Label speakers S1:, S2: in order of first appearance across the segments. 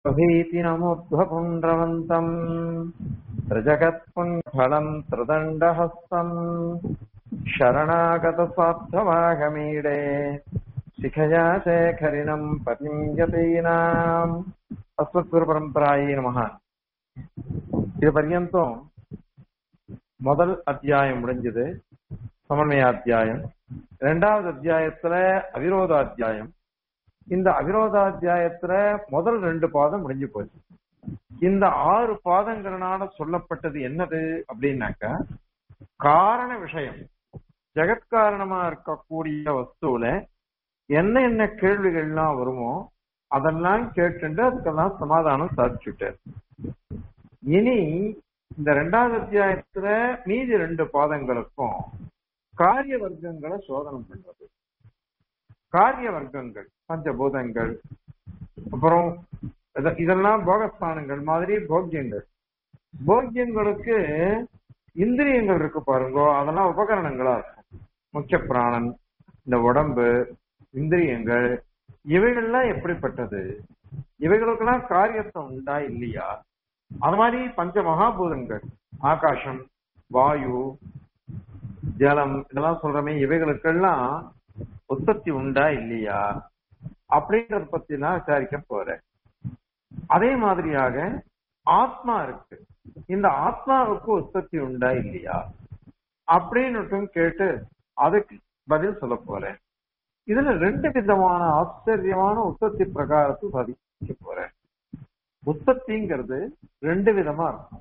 S1: भीतिनमुद्ध्वपुण्ड्रवन्तम् त्रिजगत्पुण्फलम् त्रिदण्डहस्तम् शरणागतस्वार्थवागमीडे शिखया शेखरिणम् पतिम् यतीनाम् அஸ்மத்குருபரம்பராயே நமக இது பர்யந்தம் முதல் அத்தியாயம் முடிஞ்சது சமன்வய அத்தியாயம் இரண்டாவது அத்தியாயத்துல அவிரோத அத்தியாயம் இந்த அவிரோதாத்தியாயத்துல முதல் ரெண்டு பாதம் முடிஞ்சு போச்சு இந்த ஆறு பாதங்களால சொல்லப்பட்டது என்னது அப்படின்னாக்கா காரண விஷயம் ஜெகத்காரணமா இருக்கக்கூடிய வஸ்துவில என்ன என்ன கேள்விகள்லாம் வருமோ அதெல்லாம் கேட்டுட்டு அதுக்கெல்லாம் சமாதானம் சாதிச்சுட்டார் இனி இந்த ரெண்டாவது அத்தியாயத்துல மீதி ரெண்டு பாதங்களுக்கும் காரிய வர்க்கங்களை சோதனை பண்றது காரிய வர்க்கங்கள் பஞ்சபூதங்கள் அப்புறம் இத- இதெல்லாம் போகஸ்தானங்கள் மாதிரி போக்கியங்கள் போக்கியங்களுக்கு இந்திரியங்கள் இருக்கு பாருங்க அதெல்லாம் உபகரணங்களா இருக்கும் முக்கிய பிராணன் இந்த உடம்பு இந்திரியங்கள் இவைகள்லாம் எப்படிப்பட்டது இவைகளுக்கெல்லாம் காரியத்துவம் உண்டா இல்லையா அது மாதிரி பஞ்ச மகாபூதங்கள் ஆகாசம் வாயு ஜலம் இதெல்லாம் சொல்றமே இவைகளுக்கெல்லாம் உற்பத்தி உண்டா இல்லையா அப்படிங்கறத பத்தி நான் விசாரிக்க போறேன் அதே மாதிரியாக ஆத்மா இருக்கு இந்த ஆத்மாவுக்கு உற்பத்தி உண்டா இல்லையா அப்படின்னு கேட்டு அதுக்கு பதில் சொல்ல போறேன் இதுல ரெண்டு விதமான ஆச்சரியமான உற்பத்தி பிரகாரத்தை சாதிக்க போறேன் உற்பத்திங்கிறது ரெண்டு விதமா இருக்கும்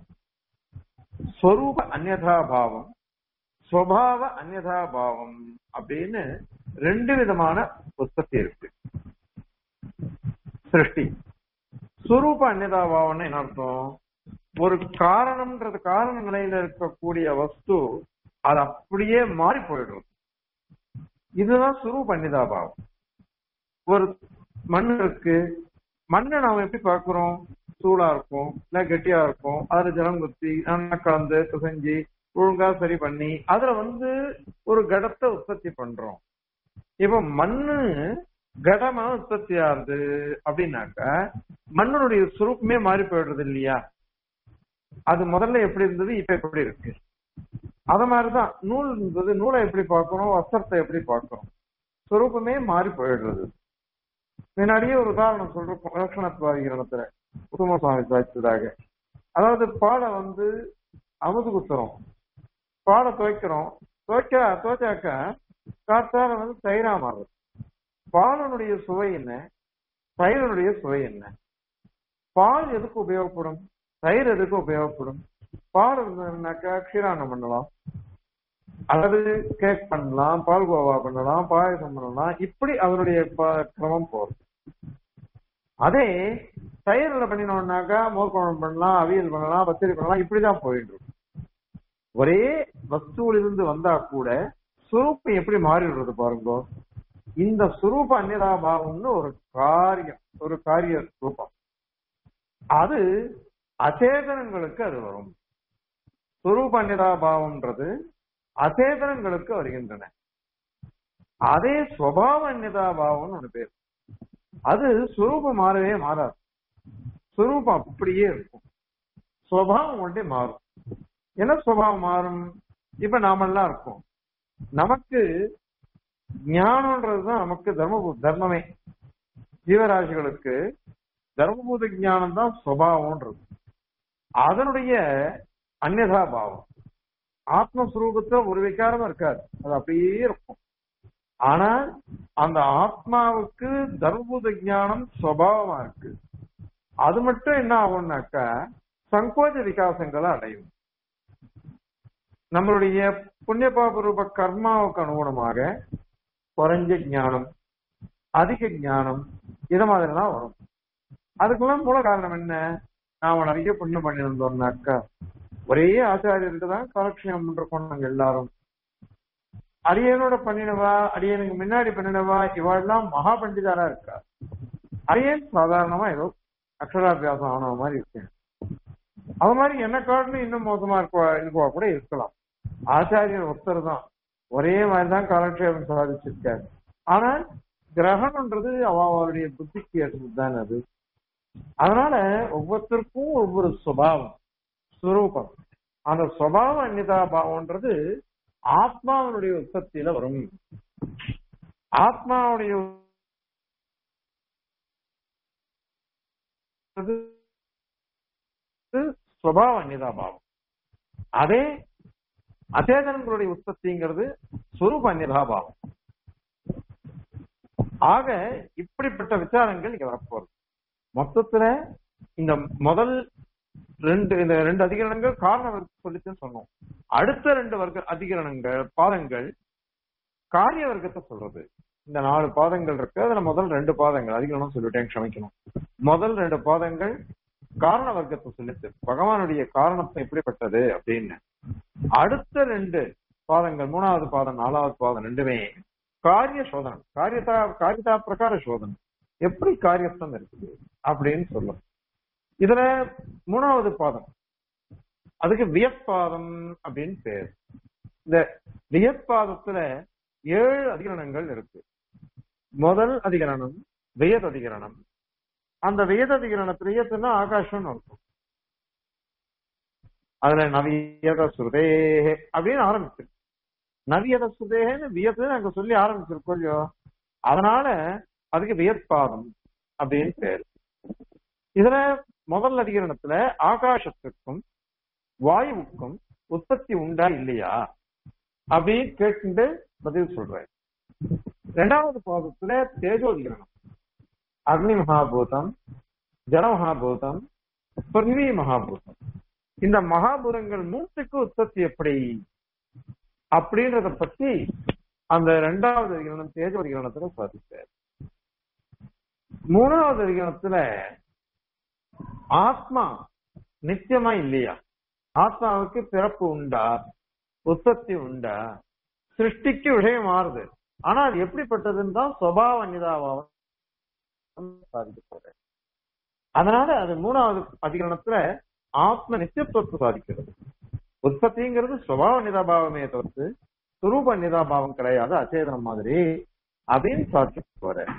S1: ஸ்வரூப அந்யதா பாவம் ஸ்வபாவ அந்யதா பாவம் அப்படின்னு ரெண்டு விதமான உற்பத்தி இருக்கு சிருஷ்டி ஸ்வரூப அந்யதா பாவம்னு என்ன அர்த்தம் ஒரு காரணம்ன்றது காரண நிலையில இருக்கக்கூடிய வஸ்து அது அப்படியே மாறி போயிடும் இதுதான் சுரூப அந்நிதா பாவம் ஒரு மண் இருக்கு மண்ணை நாம எப்படி பார்க்கிறோம் சூடா இருக்கும் இல்ல கெட்டியா இருக்கும் அதுல ஜலம் குத்தி நல்லா கலந்து பிசைஞ்சு ஒழுங்கா சரி பண்ணி அதுல வந்து ஒரு கடத்தை உற்பத்தி பண்றோம் இப்ப மண்ணு கடமா உற்பத்தி ஆகுது அப்படின்னாக்க மண்ணுடைய சுரூப்பமே மாறி போயிடுறது இல்லையா அது முதல்ல எப்படி இருந்தது இப்ப எப்படி இருக்கு அத மாதிரிதான் நூல் இருந்தது நூலை எப்படி பார்க்கணும் வஸ்திரத்தை எப்படி பார்க்கணும் சுரூபமே மாறி போயிடுறது முன்னாடியே ஒரு உதாரணம் சொல்றோம் லட்சணத்துவாதிகரணத்துல உத்தம சுவாமி சாய்ச்சதாக அதாவது பாலை வந்து அமுது குத்துறோம் பாலை துவைக்கிறோம் துவைக்க துவைச்சாக்க காத்தால வந்து தயிரா மாறுது பாலனுடைய சுவை என்ன தயிரனுடைய சுவை என்ன பால் எதுக்கு உபயோகப்படும் தயிர் எதுக்கு உபயோகப்படும் பால் இருந்ததுனாக்கா க்ஷீரானம் பண்ணலாம் அல்லது கேக் பண்ணலாம் பால்கோவா பண்ணலாம் பாயசம் பண்ணலாம் இப்படி அவருடைய ப- கிரமம் போகும் அதே தயிரில் பண்ணினோம்னாக்கா மோர் குழம்பு பண்ணலாம் அவியல் பண்ணலாம் பச்சரி பண்ணலாம் இப்படிதான் போயிட்டு இருக்கும் ஒரே வஸ்துவிலிருந்து வந்தா கூட சுரூப்பம் எப்படி மாறிடுறது பாருங்க இந்த சுரூப அந்நியதா பாவம்னு ஒரு காரியம் ஒரு காரிய ரூபம் அது அச்சேதனங்களுக்கு அது வரும் சுரூப அந்நியதா பாவம்ன்றது அச்சேதனங்களுக்கு வருகின்றன அதே சுவாவ அந்நியதா பாவம்னு ஒரு பேர் அது சுரூபம் மாறவே மாறாது சுரூபம் அப்படியே இருக்கும் சுவாவம் ஒன்றே மாறும் என்ன சுவாவம் மாறும் இப்ப நாமெல்லாம் இருக்கோம் நமக்கு ஞானம்ன்றதுதான் நமக்கு தர்ம தர்மமே ஜீவராசிகளுக்கு தர்மபூத ஞானம் தான் சுவாவம்ன்றது அதனுடைய அந்நியதா பாவம் ஆத்மஸ்வரூபத்துல ஒரு விகாரமும் இருக்காது அது அப்படியே இருக்கும் ஆனா அந்த ஆத்மாவுக்கு தர்மபூத ஞானம் சுவாவமா இருக்கு அது மட்டும் என்ன ஆகும்னாக்கா சங்கோஜ விகாசங்களை அடையும் நம்மளுடைய புண்ணிய பாப ரூப கர்மாவுக்கு அனுகுணமாக குறைஞ்ச ஞானம் அதிக ஞானம் இது மாதிரிலாம் வரும் அதுக்கெல்லாம் மூல காரணம் என்ன நாம நிறைய புண்ணியம் பண்ணியிருந்தோம்னாக்கா ஒரே ஆச்சாரியர்கிட்ட தான் காலக்ஷேமம் பண்றோம் நாங்க எல்லாரும் அரியனோட பண்ணினவா அரியனுக்கு முன்னாடி பண்ணினவா இவாள்லாம் மகா பண்டிதாரா இருக்கா அரியன் சாதாரணமா ஏதோ அக்ஷராபியாசம் ஆன மாதிரி இருக்கேன் அது மாதிரி என்ன காட்டிலும் இன்னும் மோசமா இருக்கா இருக்குவா கூட இருக்கலாம் ஆச்சாரியர் ஒருத்தர் தான் ஒரே மாதிரி தான் காலக்ஷேபம் சாதிச்சிருக்காரு ஆனா கிரகணம்ன்றது அவ அவருடைய புத்திக்கு ஏற்றது தான் அது அதனால ஒவ்வொருத்தருக்கும் ஒவ்வொரு சுபாவம் சுரூபம் அந்த சுபாவ அந்நிதா பாவம்ன்றது ஆத்மாவினுடைய உற்பத்தியில வரும் ஆத்மாவுடைய சுபாவ அந்நிதா பாவம் அதே அச்சேதனங்களுடைய உற்பத்திங்கிறது சுரூப அந்நிதா பாவம் ஆக இப்படிப்பட்ட விசாரங்கள் இங்க வரப்போறது மொத்தத்துல இந்த முதல் ரெண்டு இந்த ரெண்டு அதிகரணங்கள் காரண வர்க்க சொல்லிச்சுன்னு சொன்னோம் அடுத்த ரெண்டு வர்க்க அதிகரணங்கள் பாதங்கள் காரிய வர்க்கத்தை சொல்றது இந்த நாலு பாதங்கள் இருக்கு அதுல முதல் ரெண்டு பாதங்கள் அதிகரணம் சொல்லிட்டேன் க்ஷமிக்கணும் முதல் ரெண்டு பாதங்கள் காரண வர்க்கத்தை சொல்லிச்சு பகவானுடைய காரணத்தை எப்படிப்பட்டது அப்படின்னு அடுத்த ரெண்டு பாதங்கள் மூணாவது பாதம் நாலாவது பாதம் ரெண்டுமே காரிய சோதனம் காரியதா காரியதா பிரகார சோதனம் எப்படி காரியஸ்தம் இருக்குது அப்படின்னு சொல்லும் இதுல மூணாவது பாதம் அதுக்கு வியப்பாதம் அப்படின்னு பேர் இந்த வியப்பாதத்துல ஏழு அதிகரணங்கள் இருக்கு முதல் அதிகரணம் வியத் அதிகரணம் அந்த வேத அதிகரணத்துல வியத்துனா ஆகாஷம்னு அர்த்தம் அதுல நவியத சுருதே அப்படின்னு ஆரம்பிச்சிருக்கு நவியத சுருதேன்னு வியத்து அங்க சொல்லி ஆரம்பிச்சிருக்கோம் இல்லையோ அதனால அதுக்கு வியற்பாதம் அப்படின்னு பேரு இதுல முதல் அதிகரணத்துல ஆகாசத்துக்கும் வாயுவுக்கும் உற்பத்தி உண்டா இல்லையா அப்படின்னு கேட்டு பதில் சொல்றேன் ரெண்டாவது பாதத்துல தேஜோதிகரணம் அக்னி மகாபூதம் ஜல மகாபூதம் பிருத்திவி மகாபூதம் இந்த மகாபூதங்கள் மூச்சுக்கு உற்பத்தி எப்படி அப்படின்றத பத்தி அந்த ரெண்டாவது அதிகரணம் தேஜ அதிகரணத்துல சாதிச்சார் மூணாவது அதிகரணத்துல ஆத்மா நித்தியமா இல்லையா ஆத்மாவுக்கு பிறப்பு உண்டா உற்பத்தி உண்டா சிருஷ்டிக்கு விஷயம் மாறுது ஆனா அது எப்படிப்பட்டதுன்னு தான் சுவாவ நிதாபாவம் சாதிக்க போறேன் அதனால அது மூணாவது அதிகரணத்துல ஆத்ம நித்தியத்துவத்தை சாதிக்கிறது உற்பத்திங்கிறது சுபாவ நிதாபாவமே தவிர்த்து சுரூப நிதாபாவம் கிடையாது அச்சேதனம் மாதிரி அப்படின்னு சாதிக்க போறேன்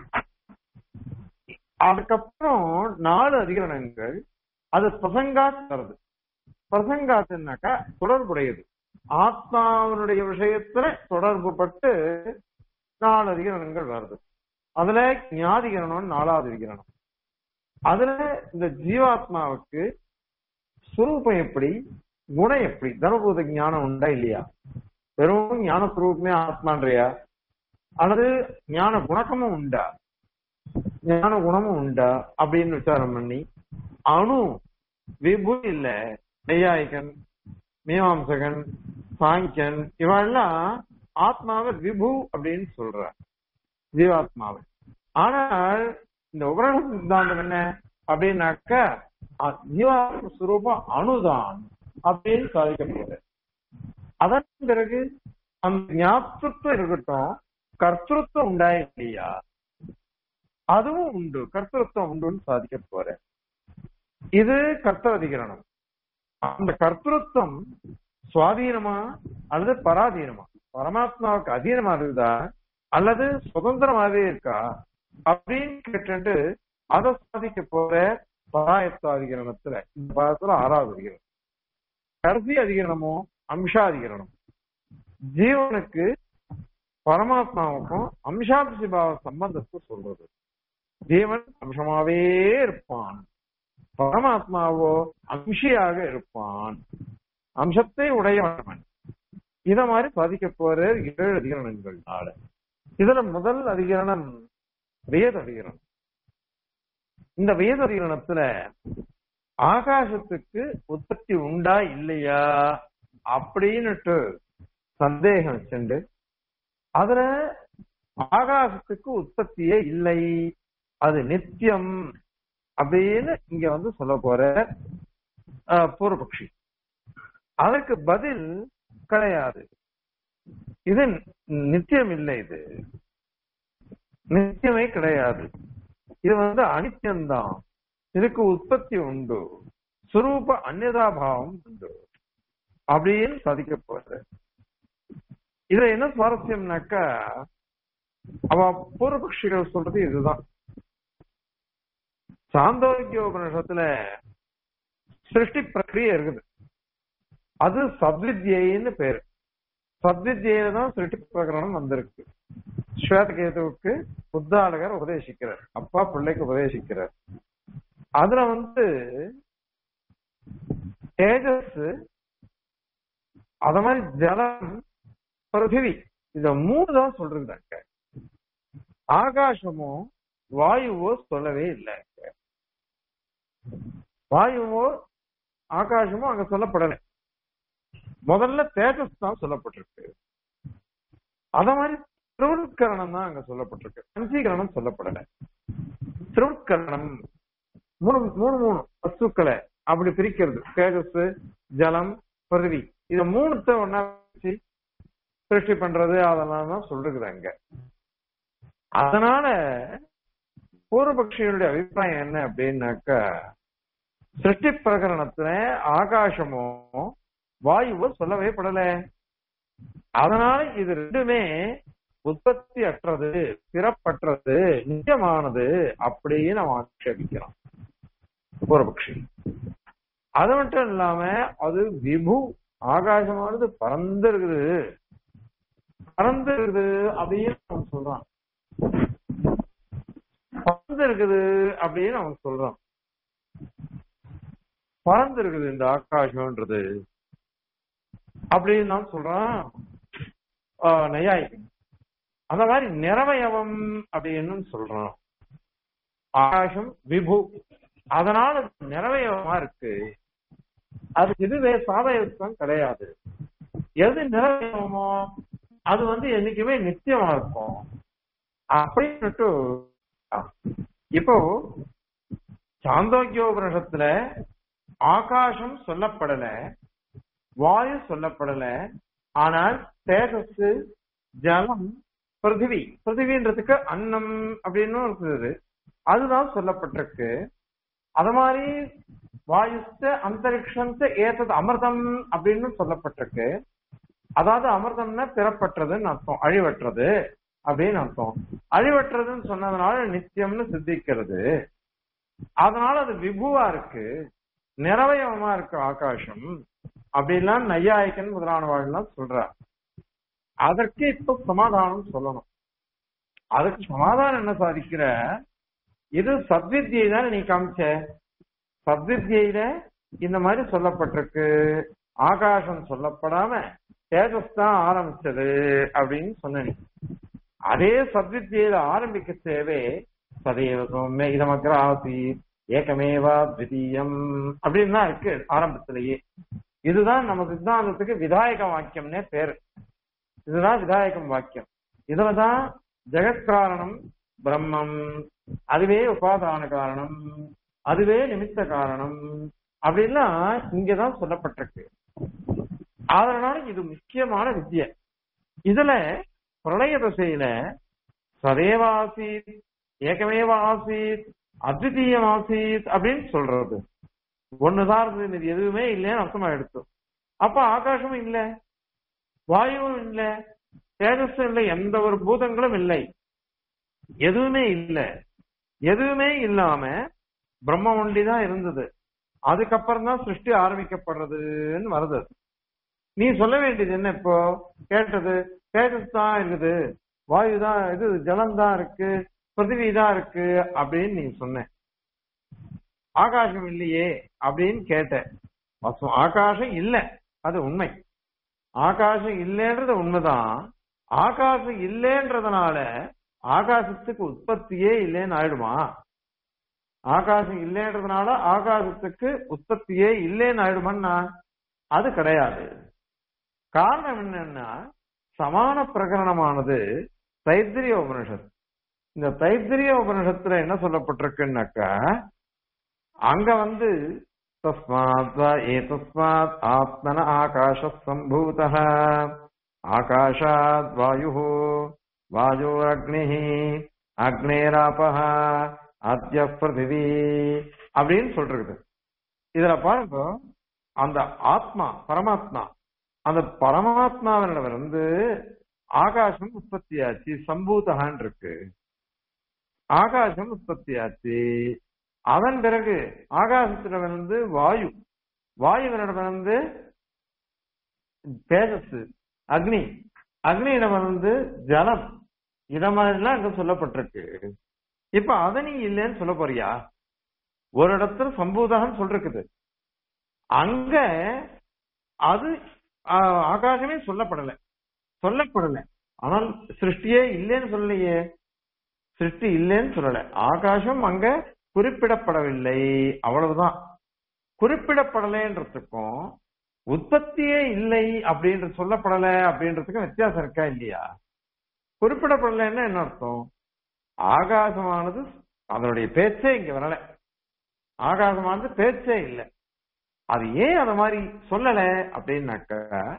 S1: அதுக்கப்புறம் நாலு அதிகரணங்கள் அது பிரசங்காத் தருது பிரசங்காத்துனாக்கா தொடர்புடையது ஆத்மாவினுடைய விஷயத்துல தொடர்பு பட்டு நாலு அதிகரணங்கள் வருது அதுல ஞாதிகரணம் நாலாவது அதிகரணம் அதுல இந்த ஜீவாத்மாவுக்கு சுரூபம் எப்படி குணம் எப்படி தர்மபூத ஞானம் உண்டா இல்லையா வெறும் ஞான சுரூபமே ஆத்மான்றியா அல்லது ஞான குணக்கமும் உண்டா ஞான குணமும் உண்டா அப்படின்னு விசாரம் பண்ணி அணு விபு இல்ல நெய்யாயிகன் மீமாம்சகன் சாங்கியன் இவெல்லாம் ஆத்மாவை விபு அப்படின்னு சொல்ற ஜீவாத்மாவை ஆனால் இந்த உபரண சித்தாந்தம் என்ன அப்படின்னாக்க ஜீவாத்ம சுரூபம் அணுதான் அப்படின்னு சாதிக்கப்படுது அதன் பிறகு அந்த ஞாபகத்துவம் இருக்கட்டும் கர்த்தத்துவம் உண்டா இல்லையா அதுவும் உண்டு கர்த்தத்துவம் உண்டுன்னு சாதிக்க போற இது கர்த்தர் அதிகரணம் அந்த கர்த்தத்துவம் சுவாதீனமா அல்லது பராதீனமா பரமாத்மாவுக்கு அதீனமா இருக்குதா அல்லது சுதந்திரமாவே இருக்கா அப்படின்னு கேட்டு அதை சாதிக்க போற பராயத்த அதிகரணத்துல இந்த பாதத்துல ஆறாவது அதிகரணம் கடைசி அதிகரணமோ அம்சாதிகரணம் ஜீவனுக்கு பரமாத்மாவுக்கும் அம்சாபிசி பாவ சம்பந்தத்தை சொல்றது ஜீவன் அம்சமாவே இருப்பான் பரமாத்மாவோ அம்சியாக இருப்பான் அம்சத்தை உடையவன் இத மாதிரி சாதிக்க போற ஏழு அதிகரணங்கள்னால இதுல முதல் அதிகரணம் வேத அதிகரணம் இந்த வேத அதிகரணத்துல ஆகாசத்துக்கு உற்பத்தி உண்டா இல்லையா அப்படின்னுட்டு சந்தேகம் வச்சுண்டு அதுல ஆகாசத்துக்கு உற்பத்தியே இல்லை அது நித்தியம் அப்படின்னு இங்க வந்து சொல்ல போற பூர்வபக்ஷி அதற்கு பதில் கிடையாது இது நித்தியம் இல்லை இது நித்தியமே கிடையாது இது வந்து அனித்தியம்தான் இதுக்கு உற்பத்தி உண்டு சுரூப அந்நியதாபாவம் உண்டு அப்படின்னு சாதிக்க போற இதுல என்ன சுவாரஸ்யம்னாக்கா அவ பூர்வபக்ஷிகள் சொல்றது இதுதான் சாந்தோக்கிய உபநிஷத்துல சிருஷ்டி பிரக்கிரியை இருக்குது அது சத்வித்யைன்னு பேரு சத்வித்யில தான் சிருஷ்டி பிரகரணம் வந்திருக்கு ஸ்வேதகேதுவுக்கு புத்தாளகர் உபதேசிக்கிறார் அப்பா பிள்ளைக்கு உபதேசிக்கிறார் அதுல வந்து தேஜஸ் அத மாதிரி ஜலம் பிருத்திவி இத மூணு தான் சொல்றாங்க ஆகாசமோ வாயுவோ சொல்லவே இல்லை வாயுவோ ஆகாசமோ அங்க சொல்லப்படலை முதல்ல தேஜஸ் தான் சொல்லப்பட்டிருக்கு அத மாதிரி திருவுட்கரணம் தான் அங்க சொல்லப்பட்டிருக்கு பஞ்சீகரணம் சொல்லப்படல திருவுட்கரணம் மூணு மூணு மூணு வஸ்துக்களை அப்படி பிரிக்கிறது தேஜஸ் ஜலம் பிருவி இத மூணுத்த ஒன்னா வச்சு சிருஷ்டி பண்றது அதெல்லாம் தான் சொல்றது அங்க அதனால பூர்வபக்ஷிகளுடைய அபிப்பிராயம் என்ன அப்படின்னாக்கா சிருஷ்டி பிரகரணத்துல ஆகாசமோ வாயுவோ சொல்லவே படல அதனால இது ரெண்டுமே உற்பத்தி அற்றது பிறப்பற்றது நிஜமானது அப்படின்னு அவன் ஆட்சேபிக்கிறான் பூர்வபக்ஷி அது மட்டும் இல்லாம அது விபு ஆகாசமானது பறந்து இருக்குது பறந்து இருக்குது அப்படின்னு அவன் சொல்றான் பறந்து இருக்குது அப்படின்னு அவன் சொல்றான் பறந்து இருக்குது இந்த ஆகாசம்ன்றது அப்படின்னு நான் சொல்றான் நையாயிக்கு அந்த மாதிரி நிறவயவம் அப்படின்னு சொல்றான் ஆகாசம் விபு அதனால நிறவயவமா இருக்கு அதுக்கு இதுவே சாதயுத்தம் கிடையாது எது நிறவயவமோ அது வந்து என்னைக்குமே நித்தியமா இருக்கும் அப்படின்னுட்டு இப்போ சாந்தோக்கியோபனிஷத்துல ஆகாசம் சொல்லப்படல வாயு சொல்லப்படல ஆனால் தேஜஸ் ஜலம் பிருத்திவி பிருத்திவின்றதுக்கு அன்னம் அப்படின்னு இருக்குது அதுதான் சொல்லப்பட்டிருக்கு அது மாதிரி வாயுஸ்த அந்தரிக்ஷந்த ஏத்தது அமிர்தம் அப்படின்னு சொல்லப்பட்டிருக்கு அதாவது அமிர்தம்னா பிறப்பற்றதுன்னு அர்த்தம் அழிவற்றது அப்படின்னு அர்த்தம் அழிவற்றதுன்னு சொன்னதுனால நித்தியம்னு சித்திக்கிறது அதனால அது விபுவா இருக்கு நிறவயமா இருக்கு ஆகாசம் அப்படின்லாம் நையாயிக்கன் முதலானவாழ்லாம் சொல்றார் அதற்கு இப்ப சமாதானம் சொல்லணும் அதுக்கு சமாதானம் என்ன சாதிக்கிற இது சத்வித்தியை தானே நீ காமிச்ச சத்வித்தியில இந்த மாதிரி சொல்லப்பட்டிருக்கு ஆகாசம் சொல்லப்படாம தேஜஸ் தான் ஆரம்பிச்சது அப்படின்னு சொன்ன அதே சத்வித்தியில ஆரம்பிக்க தேவை சதேவ சௌமிய இதமக்கிர ஆசி ஏகமேவா திவிதீயம் அப்படின்னு தான் இருக்கு ஆரம்பத்திலேயே இதுதான் நம்ம சித்தாந்தத்துக்கு விதாயக வாக்கியம்னே பேரு இதுதான் விதாயகம் வாக்கியம் இதுலதான் ஜெகத்காரணம் பிரம்மம் அதுவே உபாதான காரணம் அதுவே நிமித்த காரணம் அப்படின்லாம் இங்கதான் சொல்லப்பட்டிருக்கு அதனால இது முக்கியமான வித்தியை இதுல பிரளய தசையில சதேவாசீத் ஏகமேவ ஆசீத் அத்விதீயம் ஆசீத் அப்படின்னு சொல்றது ஒண்ணுதான் இருந்தது இது எதுவுமே இல்லைன்னு அர்த்தமா எடுத்து அப்ப ஆகாசமும் இல்ல வாயுவும் இல்ல தேஜஸும் இல்லை எந்த ஒரு பூதங்களும் இல்லை எதுவுமே இல்ல எதுவுமே இல்லாம பிரம்ம ஒண்டிதான் இருந்தது அதுக்கப்புறம் தான் சிருஷ்டி ஆரம்பிக்கப்படுறதுன்னு வருது நீ சொல்ல வேண்டியது என்ன இப்போ கேட்டது தேஜஸ் தான் இருக்குது வாயு தான் இது ஜலம் தான் இருக்கு பிருத்திவி தான் இருக்கு அப்படின்னு நீ சொன்ன ஆகாசம் இல்லையே அப்படின்னு கேட்ட ஆகாசம் இல்ல அது உண்மை ஆகாசம் இல்லைன்றது உண்மைதான் ஆகாசம் இல்லைன்றதுனால ஆகாசத்துக்கு உற்பத்தியே இல்லைன்னு ஆயிடுமா ஆகாசம் இல்லைன்றதுனால ஆகாசத்துக்கு உற்பத்தியே இல்லைன்னு ஆயிடுமான்னா அது கிடையாது காரணம் என்னன்னா சமான பிரகரணமானது தைத்திரிய உபனிஷத் இந்த தைத்திரிய உபனிஷத்துல என்ன சொல்லப்பட்டிருக்குன்னாக்கா அங்க வந்து தஸ்மாத் ஏதஸ்மாத் ஆத்மன ஆகாஷ சம்பூத ஆகாஷாத் வாயு வாயுரக்னி அக்னேராபஹ அத்திய பிருத்திவி அப்படின்னு சொல்றது இதுல பாருங்க அந்த ஆத்மா பரமாத்மா அந்த பரமாத்மாவினிடமிருந்து ஆகாசம் உற்பத்தியாச்சு சம்பூதகான் இருக்கு ஆகாசம் உற்பத்தியாச்சு அதன் பிறகு ஆகாசத்திடமிருந்து வாயு வாயுவினிடமிருந்து தேஜஸ் அக்னி அக்னியிடமிருந்து ஜலம் இத மாதிரிலாம் அங்க சொல்லப்பட்டிருக்கு இப்ப அத நீ இல்லைன்னு சொல்ல போறியா ஒரு இடத்துல சம்பூதகம் சொல்லிருக்குது அங்க அது ஆ, ஆகாசமே சொல்லப்படல சொல்லப்படல ஆனால் சிருஷ்டியே இல்லைன்னு சொல்லலையே சிருஷ்டி இல்லைன்னு சொல்லல ஆகாசம் அங்க குறிப்பிடப்படவில்லை அவ்வளவுதான் குறிப்பிடப்படலைன்றதுக்கும் உற்பத்தியே இல்லை அப்படின்ற சொல்லப்படல அப்படின்றதுக்கும் வித்தியாசம் இருக்கா இல்லையா குறிப்பிடப்படலைன்னா என்ன அர்த்தம் ஆகாசமானது அதனுடைய பேச்சே இங்க வரல ஆகாசமானது பேச்சே இல்லை அது ஏன் அத மாதிரி சொல்லல அப்படின்னாக்க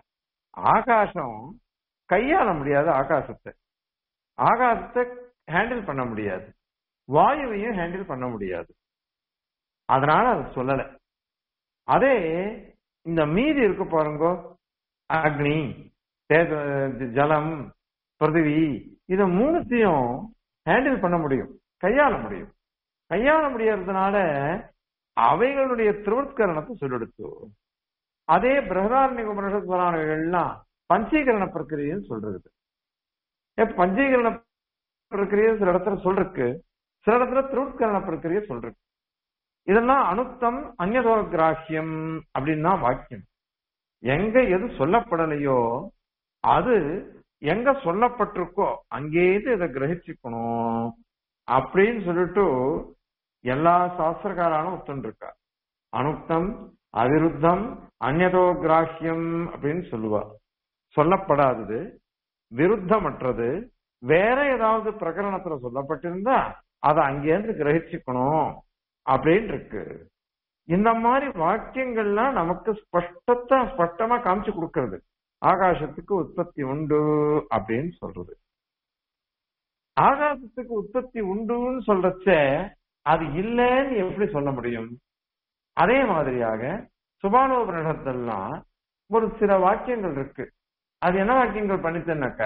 S1: ஆகாசம் கையாள முடியாது ஆகாசத்தை ஆகாசத்தை ஹேண்டில் பண்ண முடியாது வாயுவையும் ஹேண்டில் பண்ண முடியாது அதனால அது சொல்லல அதே இந்த மீதி இருக்கு பாருங்க அக்னி தேஜ- ஜலம் பிருதிவி இத மூணுத்தையும் ஹேண்டில் பண்ண முடியும் கையாள முடியும் கையாள முடியறதுனால அவைகளுடைய திருவத்கரணத்தை சொல்லெடுத்து அதே பிரகதாரண்ய உபனிஷத் முதலானவைகள்லாம் பஞ்சீகரண பிரக்கிரியன்னு சொல்றது ஏ, பஞ்சீகரண பிரக்கிரியை சில இடத்துல சொல்றக்கு சில இடத்துல திருவுட்கரண பிரக்கிரியை சொல்றக்கு இதெல்லாம் அனுத்தம் அந்நதோ கிராஹ்யம் அப்படின்னு தான் வாக்கியம் எங்க எது சொல்லப்படலையோ அது எங்க சொல்லப்பட்டிருக்கோ அங்கேயிருந்து இதை கிரகிச்சுக்கணும் அப்படின்னு சொல்லிட்டு எல்லா சாஸ்திரக்காராலும் ஒத்துருக்கா அனுக்தம் அவிருத்தம் அந்நதோ கிராஹ்யம் அப்படின்னு சொல்லுவா சொல்லப்படாதது விருத்தமற்றது வேற ஏதாவது பிரகரணத்துல சொல்லப்பட்டிருந்தா அதை அங்கேருந்து கிரகிச்சுக்கணும் அப்படின்னு இருக்கு இந்த மாதிரி வாக்கியங்கள்லாம் நமக்கு ஸ்பஷ்டத்தா ஸ்பஷ்டமா காமிச்சு கொடுக்கறது ஆகாசத்துக்கு உற்பத்தி உண்டு அப்படின்னு சொல்றது ஆகாசத்துக்கு உற்பத்தி உண்டுன்னு சொல்றச்ச அது இல்லைன்னு எப்படி சொல்ல முடியும் அதே மாதிரியாக சுபானோபனிடத்தெல்லாம் ஒரு சில வாக்கியங்கள் இருக்கு அது என்ன வாக்கியங்கள் பண்ணித்தனாக்க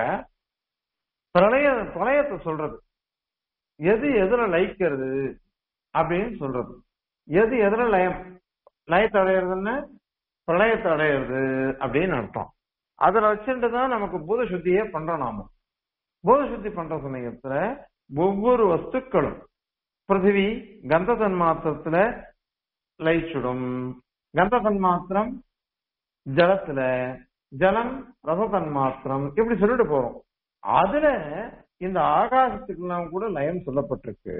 S1: பிரளய பிரளயத்தை சொல்றது எது எதுல லயிக்கிறது அப்படின்னு சொல்றது எது எதுல லயம் லயத்தை அடையிறதுன்னு பிரளயத்தை அடையிறது அப்படின்னு அர்த்தம் அதுல வச்சுட்டு தான் நமக்கு பூத சுத்தியே பண்றோம் நாம பூத சுத்தி பண்ற சமயத்துல ஒவ்வொரு வஸ்துக்களும் பிருத்திவி கந்த தன்மாத்திரத்துல லயிச்சுடும் கந்த தன்மாத்திரம் ஜலத்துல ஜலம் ரச தன்மாத்திரம் இப்படி சொல்லிட்டு போறோம் அதுல இந்த ஆகாசத்துக்கெல்லாம் கூட லயம் சொல்லப்பட்டிருக்கு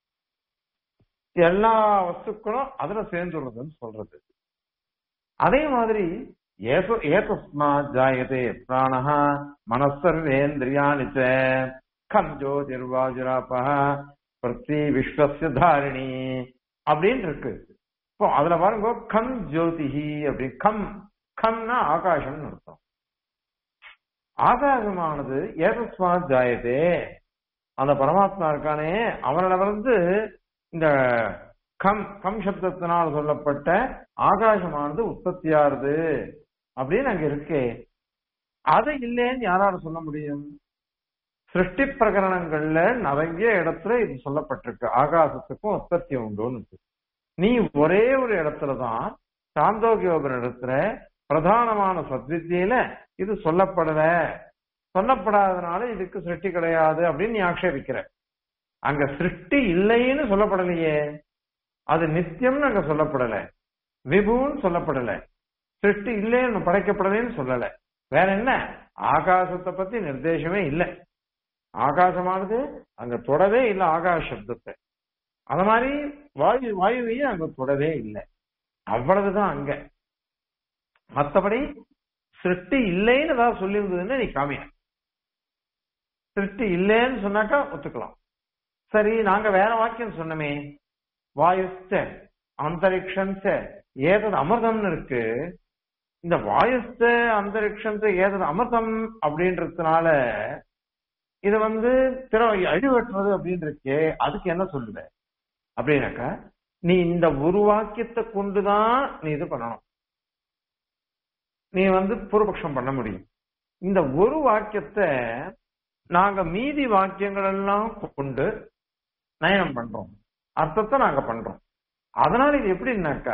S1: எல்லா வஸ்துக்களும் அதுல சேர்ந்துள்ளதுன்னு சொல்றது அதே மாதிரி ஏச ஏதஸ்மா ஜாயதே பிராணஹ மனசர்வேந்திரியாணி ச கம் ஜோதிர்வாஜுராபஹ பிரதி விஸ்வஸ்ய தாரிணி அப்படின்னு இருக்கு இப்போ அதுல பாருங்க கம் ஜோதிஹி அப்படி கம் கம்னா ஆகாசம்னு அர்த்தம் ஆகாசமானது ஏதஸ்மா ஜாயதே அந்த பரமாத்மா இருக்கானே அவனிடமிருந்து இந்த கம் கம் சப்தத்தினால் சொல்லப்பட்ட ஆகாசமானது உற்பத்தியாருது அப்படின்னு அங்க இருக்கே அது இல்லைன்னு யாரால சொல்ல முடியும் சிருஷ்டி பிரகரணங்கள்ல நிறைய இடத்துல இது சொல்லப்பட்டிருக்கு ஆகாசத்துக்கும் உற்பத்தி உண்டுன்னு நீ ஒரே ஒரு இடத்துலதான் சாந்தோகியோபர் இடத்துல பிரதானமான சத்வித்தியில இது சொல்லப்படல சொல்லப்படாதனால இதுக்கு சிருஷ்டி கிடையாது அப்படின்னு நீ ஆக்ஷேபிக்கிற அங்க சிருஷ்டி இல்லைன்னு சொல்லப்படலையே அது நித்தியம்னு அங்க சொல்லப்படல விபுன்னு சொல்லப்படல சிருஷ்டி இல்லைன்னு படைக்கப்படலைன்னு சொல்லல வேற என்ன ஆகாசத்தை பத்தி நிர்தேசமே இல்லை ஆகாசமானது அங்க தொடவே இல்லை ஆகாஷ சப்தத்தை அந்த மாதிரி வாயு வாயுவையும் அங்க தொடவே இல்லை அவ்வளவுதான் அங்க மத்தபடி சிருஷ்டி இல்லைன்னு ஏதாவது சொல்லியிருந்ததுன்னா நீ காமிய சிருஷ்டி இல்லைன்னு சொன்னாக்கா ஒத்துக்கலாம் சரி நாங்க வேற வாக்கியம் சொன்னமே வாயுஸ்த அந்தரிக்ஷன்ச ஏதது அமிர்தம்னு இருக்கு இந்த வாயுஸ்த அந்தரிக்ஷன்ச ஏதது அமிர்தம் அப்படின்றதுனால இது வந்து திற அழிவற்றது அப்படின்னு இருக்கே அதுக்கு என்ன சொல்லுத அப்படின்னாக்கா நீ இந்த ஒரு வாக்கியத்தை கொண்டுதான் நீ இது பண்ணணும் நீ வந்து பூர்வபக்ஷம் பண்ண முடியும் இந்த ஒரு வாக்கியத்தை நாங்க மீதி வாக்கியங்கள் எல்லாம் கொண்டு நயனம் பண்றோம் அர்த்தத்தை நாங்க பண்றோம் அதனால இது எப்படின்னாக்கா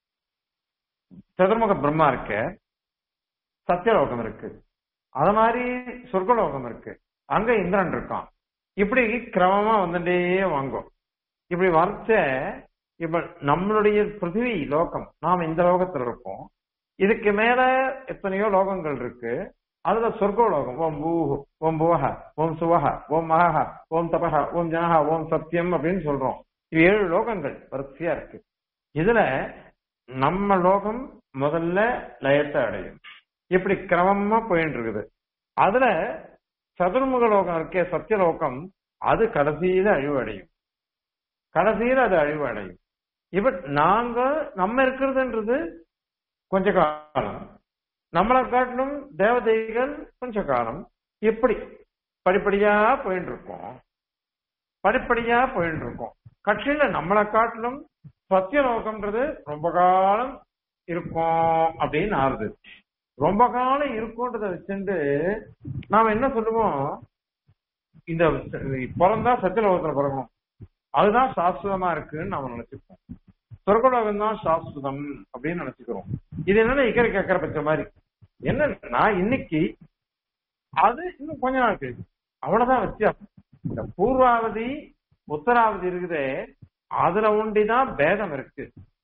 S1: சதுர்முக பிரம்மா இருக்கு சத்தியலோகம் இருக்கு அது மாதிரி சொர்க்கலோகம் இருக்கு அங்க இந்திரன் இருக்கான் இப்படி கிரமமா வந்துட்டே வாங்கும் இப்படி வரைச்ச இப்ப நம்மளுடைய பிருத்திவி லோகம் நாம் இந்த லோகத்துல இருக்கோம் இதுக்கு மேல எத்தனையோ லோகங்கள் இருக்கு அதுல சொர்க்கலோகம் ஓம் பூ ஓம் புவஹ ஓம் சுவஹ ஓம் மகஹ ஓம் தபஹ ஓம் ஜனஹ ஓம் சத்தியம் அப்படின்னு சொல்றோம் இது ஏழு லோகங்கள் வரிசையா இருக்கு இதுல நம்ம லோகம் முதல்ல லயத்தை அடையும் இப்படி கிரமமா போயிட்டு இருக்குது அதுல சதுர்முக லோகம் இருக்கே சத்தியலோகம் அது கடைசியில அழிவு அடையும் கடைசியில அது அழிவு அடையும் இப்ப நாங்க நம்ம இருக்கிறதுன்றது கொஞ்ச காலம் நம்மளை காட்டிலும் தேவதைகள் கொஞ்ச காலம் இப்படி படிப்படியா போயிட்டு இருக்கோம் படிப்படியா போயிட்டு இருக்கோம் கட்சியில நம்மளை காட்டிலும் சத்தியலோகம்ன்றது ரொம்ப காலம் இருக்கும் அப்படின்னு ஆறுது ரொம்ப காலம் இருக்கும்ன்றத வச்சுட்டு நாம என்ன சொல்லுவோம் இந்த பிறந்தா சத்தியலோகத்துல பிறக்கணும் அதுதான் சாஸ்வதமா இருக்குன்னு நாம நினைச்சுப்போம் சொர்க்கலோகம் தான் சாஸ்வதம் அப்படின்னு நினைச்சுக்கிறோம் இது என்னன்னா இக்கரை கேட்கற பச்ச மாதிரி என்னன்னா இன்னைக்கு அது இன்னும் கொஞ்ச நாள் கழிச்சு அவ்வளவுதான் வித்தியாசம் இந்த பூர்வாவதி உத்தராவதி இருக்குதே அதுல ஒண்டிதான் பேதம் இருக்கு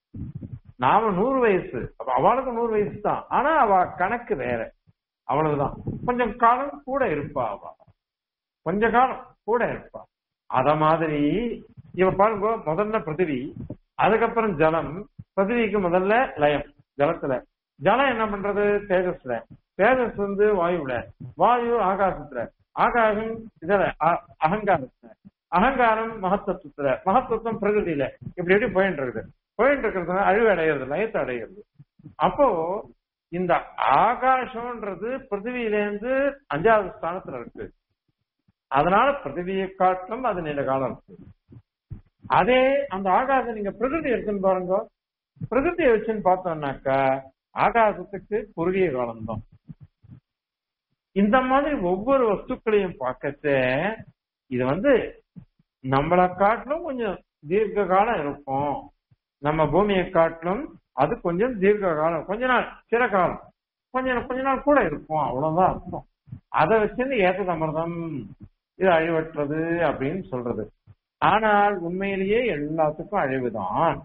S1: நாம நூறு வயசு அப்ப அவளுக்கு நூறு வயசு தான் ஆனா அவ கணக்கு வேற அவ்வளவுதான் கொஞ்சம் காலம் கூட இருப்பா அவ கொஞ்ச காலம் கூட இருப்பா அத மாதிரி இவ பாருங்க முதல்ல பிருத்திவி அதுக்கப்புறம் ஜலம் பிருத்திவிக்கு முதல்ல லயம் ஜலத்துல ஜலம் என்ன பண்றது தேஜஸ்ல தேஜஸ் வந்து வாயுல வாயு ஆகாசத்துல ஆகாசம் இதுல அகங்காரத்துல அகங்காரம் மகத்தத்துவத்துல மகத்தத்துவம் பிரகிருதியில இப்படி எப்படி போயிட்டு இருக்குது போயிட்டு இருக்கிறது அழிவு அடைகிறது லயத்தை அடைகிறது அப்போ இந்த ஆகாசம்ன்றது பிருத்திவியிலேருந்து அஞ்சாவது ஸ்தானத்துல இருக்கு அதனால பிருத்திவியை காட்டிலும் அது நீண்ட காலம் இருக்கு அதே அந்த ஆகாசம் நீங்க பிரகிருதி இருக்குன்னு பாருங்க பிரகிருதியை வச்சுன்னு பார்த்தோம்னாக்கா ஆகாசத்துக்கு குறுகிய காலம்தான் இந்த மாதிரி ஒவ்வொரு வஸ்துக்களையும் பார்க்கச்ச இது வந்து நம்மளை காட்டிலும் கொஞ்சம் தீர்க்க காலம் இருக்கும் நம்ம பூமியை காட்டிலும் அது கொஞ்சம் தீர்க்க காலம் கொஞ்ச நாள் சில காலம் கொஞ்சம் கொஞ்ச நாள் கூட இருக்கும் அவ்வளவுதான் அர்த்தம் அதை வச்சு ஏற்ற அமிர்தம் இது அழிவற்றது அப்படின்னு சொல்றது ஆனால் உண்மையிலேயே எல்லாத்துக்கும் அழிவுதான்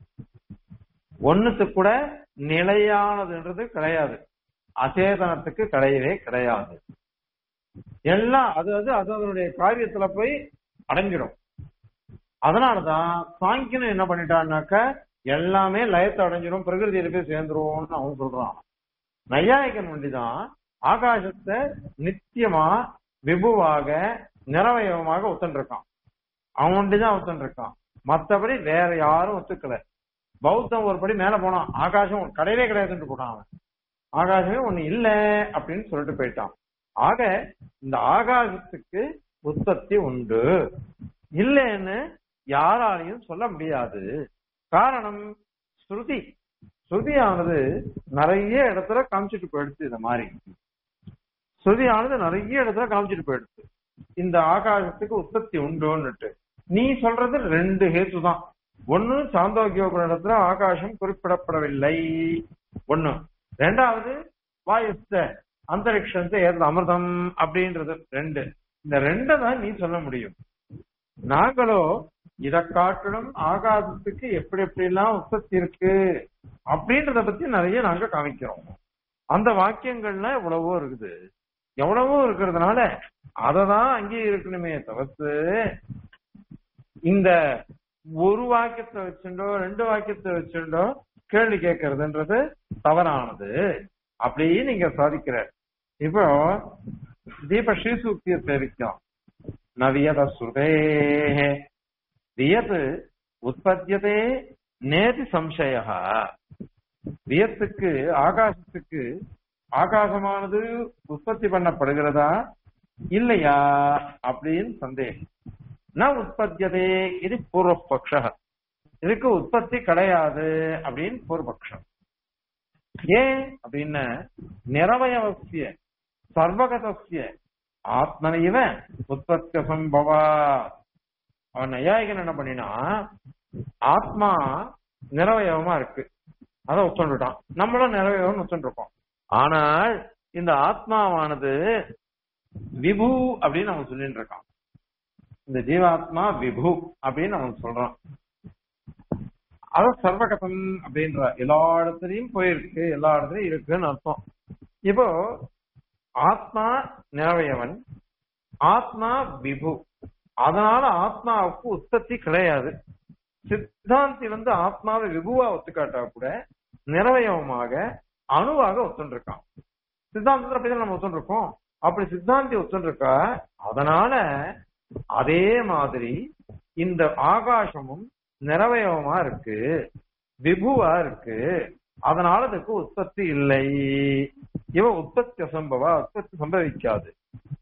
S1: ஒண்ணுக்கு கூட நிலையானதுன்றது கிடையாது அசேதனத்துக்கு கிடையவே கிடையாது எல்லாம் அது அது அது அதனுடைய காரியத்துல போய் அடைஞ்சிடும் அதனாலதான் சாங்கியன் என்ன பண்ணிட்டான்னாக்க எல்லாமே லயத்தை அடைஞ்சிரும் பிரகிருதியில போய் சேர்ந்துருவோம்னு அவன் சொல்றான் நையாயிகன் ஒண்டிதான் ஆகாசத்தை நித்தியமா விபுவாக நிறவயவமாக ஒத்துருக்கான் அவன் ஒண்டிதான் ஒத்துருக்கான் மத்தபடி வேற யாரும் ஒத்துக்கல பௌத்தம் ஒரு படி மேல போனான் ஆகாசம் கிடையவே கிடையாதுன்னு போட்டான் அவன் ஆகாசமே ஒண்ணு இல்ல அப்படின்னு சொல்லிட்டு போயிட்டான் ஆக இந்த ஆகாசத்துக்கு உற்பத்தி உண்டு இல்லைன்னு யாராலையும் சொல்ல முடியாது காரணம் ஸ்ருதி ஸ்ருதியானது நிறைய இடத்துல காமிச்சிட்டு போயிடுச்சு இந்த மாதிரி ஸ்ருதியானது நிறைய இடத்துல காமிச்சிட்டு போயிடுச்சு இந்த ஆகாசத்துக்கு உற்பத்தி உண்டுன்னுட்டு நீ சொல்றது ரெண்டு ஹேத்து தான் ஒண்ணு சாந்தோக்கியோக இடத்துல ஆகாசம் குறிப்பிடப்படவில்லை ஒண்ணு ரெண்டாவது வாயுஸ்த அந்தரிக்ஷத்தை ஏற்ற அமிர்தம் அப்படின்றது ரெண்டு இந்த ரெண்டை தான் நீ சொல்ல முடியும் நாங்களோ இத காட்டிலும் ஆகாசத்துக்கு எப்படி எப்படி எல்லாம் உற்பத்தி இருக்கு அப்படின்றத பத்தி நிறைய நாங்க காமிக்கிறோம் அந்த வாக்கியங்கள்லாம் எவ்வளவோ இருக்குது எவ்வளவோ இருக்கிறதுனால அததான் அங்கேயே இருக்கணுமே தவிர்த்து இந்த ஒரு வாக்கியத்தை வச்சுட்டோ ரெண்டு வாக்கியத்தை வச்சுட்டோ கேள்வி கேட்கறதுன்றது தவறானது அப்படி நீங்க சாதிக்கிற இப்போ தீப ஸ்ரீசூக்தியை தெரிவிக்கும் நவியத ஸ்ருதே வியத் உற்பத்தியதே நேதி சம்சய வியத்துக்கு ஆகாசத்துக்கு ஆகாசமானது உற்பத்தி பண்ணப்படுகிறதா இல்லையா அப்படின்னு சந்தேகம் ந உற்பத்தியதே இது பூர்வபக்ஷ இதுக்கு உற்பத்தி கிடையாது அப்படின்னு பூர்வபக்ஷம் ஏன் அப்படின்னு நிறவயவசிய சர்வகதசிய ஆத்மனைவ உற்பத்திய சம்பவா அவன் நையாயிகன் என்ன பண்ணினா ஆத்மா நிறவயவமா இருக்கு அதை ஒத்துண்டுட்டான் நம்மளும் நிறவயவம் ஒத்துருக்கோம் ஆனால் இந்த ஆத்மாவானது விபு அப்படின்னு அவன் சொல்லிட்டு இருக்கான் இந்த ஜீவாத்மா விபு அப்படின்னு அவன் சொல்றான் அத சர்வகதம் அப்படின்ற எல்லா இடத்துலயும் போயிருக்கு எல்லா இடத்துலயும் இருக்குன்னு அர்த்தம் இப்போ ஆத்மா நிறவயவன் ஆத்மா விபு அதனால ஆத்மாவுக்கு உற்பத்தி கிடையாது சித்தாந்தி வந்து ஆத்மாவை விபுவா ஒத்துக்காட்டா கூட நிறவயவமாக அணுவாக ஒத்துருக்கான் சித்தாந்தத்துல அப்படிதான் நம்ம ஒத்துருக்கோம் அப்படி சித்தாந்தி ஒத்துருக்கா அதனால அதே மாதிரி இந்த ஆகாசமும் நிறவயவமா இருக்கு விபுவா இருக்கு அதனால அதுக்கு உற்பத்தி இல்லை இவ உற்பத்தி அசம்பவா உற்பத்தி சம்பவிக்காது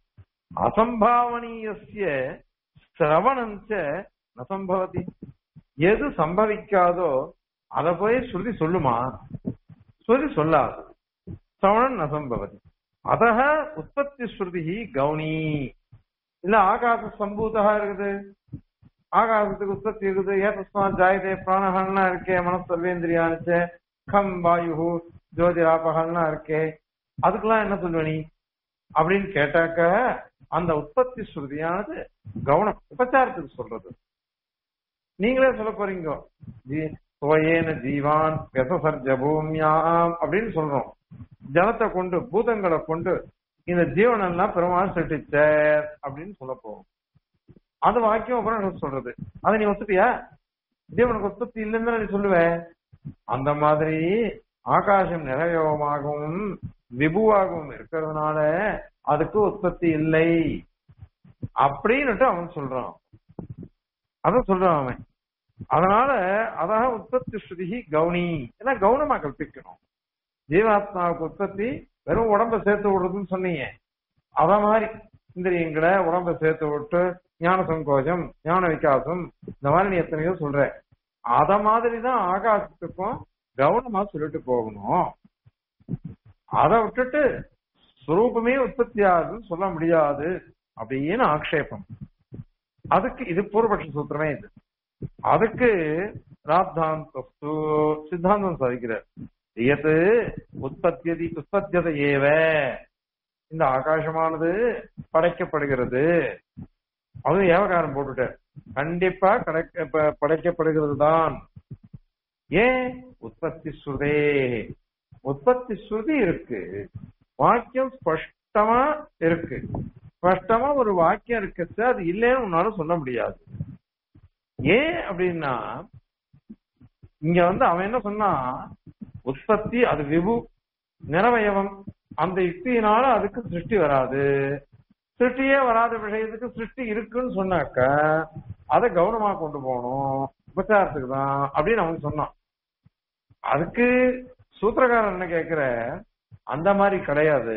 S1: அசம்பாவனீயசிய சிரவணஞ்ச நசம்பவதி எது சம்பவிக்காதோ அத போய் ஸ்ருதி சொல்லுமா ஸ்ருதி சொல்லாது சிரவணன் நசம்பவதி அதக உற்பத்தி ஸ்ருதி கவுனி இல்ல ஆகாச சம்பூதா இருக்குது ஆகாசத்துக்கு உற்பத்தி இருக்குது ஏதஸ்மா ஜாயதே பிராணகன்னா இருக்கே மனசர்வேந்திரியானுச்சே கம் வாயு ஜோதிராபகன்னா இருக்கே அதுக்கெல்லாம் என்ன சொல்லுவ நீ அப்படின்னு கேட்டாக்க அந்த உற்பத்தி ஸ்ருதியானது கவனம் உபச்சாரத்துக்கு சொல்றது நீங்களே சொல்ல போறீங்க ஜீ- சுவையேன ஜீவான் வெசசர்ஜ பூமியாம் அப்படின்னு சொல்றோம் ஜலத்தை கொண்டு பூதங்களை கொண்டு இந்த ஜீவனெல்லாம் பெருமாள் சிருஷ்டிச்சார் அப்படின்னு சொல்ல போறோம் அந்த வாக்கியம் அப்புறம் சொல்றது அதை நீ ஒத்துப்பியா ஜீவனுக்கு உற்பத்தி இல்லைன்னு தானே நீ சொல்லுவ அந்த மாதிரி ஆகாசம் நிறையவமாகவும் விபுவாகவும் இருக்கிறதுனால அதுக்கு உற்பத்தி இல்லை அப்படின்னுட்டு அவன் சொல்றான் அதான் சொல்றான் அவன் அதனால அதாக உற்பத்தி ஸ்ருதி கவுனி ஏன்னா கவுனமா கல்பிக்கணும் ஜீவாத்மாவுக்கு உற்பத்தி வெறும் உடம்ப சேர்த்து விடுறதுன்னு சொன்னீங்க அத மாதிரி இந்திரியங்களை உடம்ப சேர்த்து விட்டு ஞான சங்கோஜம் ஞான விகாசம் இந்த மாதிரி நீ எத்தனையோ சொல்ற அத மாதிரிதான் ஆகாசத்துக்கும் கவனமா சொல்லிட்டு போகணும் அதை விட்டுட்டு சுரூபமே உற்பத்தி ஆகுதுன்னு சொல்ல முடியாது அப்படின்னு ஆக்ஷேபம் அதுக்கு இது பூர்வபக்ஷ சூத்திரமே இது அதுக்கு ராத்தாந்தஸ்து சித்தாந்தம் சாதிக்கிறார் எது உற்பத்தியதி உற்பத்தியத ஏவ இந்த ஆகாசமானது படைக்கப்படுகிறது அது ஏவகாரம் போட்டுட்டார் கண்டிப்பா கிடைக்க ப- படைக்கப்படுகிறது தான் ஏன் உற்பத்தி ஸ்ருதே உற்பத்தி ஸ்ருதி இருக்கு வாக்கியம் ஸ்பஷ்டமா இருக்கு ஸ்பஷ்டமா ஒரு வாக்கியம் இருக்கு அது இல்லைன்னு உன்னால சொல்ல முடியாது ஏன் அப்படின்னா இங்க வந்து அவன் என்ன சொன்னா உற்பத்தி அது விபு நிறவயவம் அந்த யுக்தியினால அதுக்கு சிருஷ்டி வராது சிருஷ்டியே வராத விஷயத்துக்கு சிருஷ்டி இருக்குன்னு சொன்னாக்க அதை கவனமா கொண்டு போகணும் உபச்சாரத்துக்கு தான் அப்படின்னு அவன் சொன்னான் அதுக்கு சூத்திரக்காரன் என்ன கேக்குற அந்த மாதிரி கிடையாது